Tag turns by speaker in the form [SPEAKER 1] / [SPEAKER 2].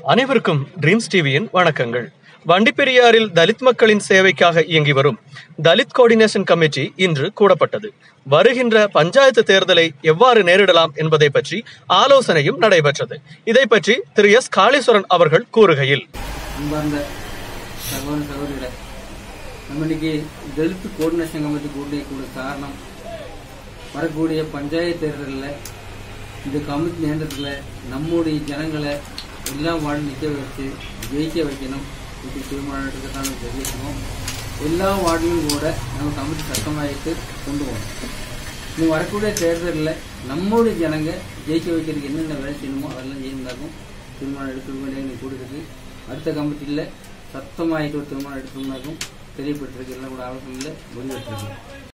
[SPEAKER 1] அனைவருக்கும் ட்ரீம்ஸ் டிவியின் வணக்கங்கள் வண்டிப்பெரியாறில் தலித் மக்களின் சேவைக்காக இயங்கி வரும் தலித் கோஆர்டினேஷன் கமிட்டி இன்று கூடப்பட்டது வருகின்ற பஞ்சாயத்து தேர்தலை எவ்வாறு நேரிடலாம் என்பதை பற்றி ஆலோசனையும் நடைபெற்றது இதை பற்றி திரு எஸ் காளீஸ்வரன் அவர்கள் கூறுகையில்
[SPEAKER 2] அன்பார்ந்த சகோதர சகோதரிகளே நம்ம இன்னைக்கு தலித் கோஆர்டினேஷன் கமிட்டி கூட்டிய காரணம் வரக்கூடிய பஞ்சாயத்து தேர்தலில் இந்த கமிட்டி நேரத்தில் நம்முடைய ஜனங்களை எல்லா வார்டு நிற்க வச்சு ஜெயிக்க வைக்கணும் இப்படி தீர்மானம் எடுக்கிறதான தெரிவிக்கணும் எல்லா வார்டிலும் கூட நம்ம கமிட்டி சட்டமாயிட்டு கொண்டு போகணும் இனி வரக்கூடிய தேர்தலில் நம்முடைய ஜனங்க ஜெயிக்க வைக்கிறதுக்கு என்னென்ன வேலை செய்யணுமோ அதெல்லாம் செய்யிருந்தாக்கும் தீர்மானம் எடுக்க வேண்டிய எனக்கு கொடுக்குது அடுத்த கமிட்டியில் சத்தமாயிட்டு ஒரு தீர்மானம் எடுத்தோம்னாக்கும் தெரியப்பட்டிருக்கு எல்லாம் கூட ஆலோசனையில் முடிவெற்றிருக்கு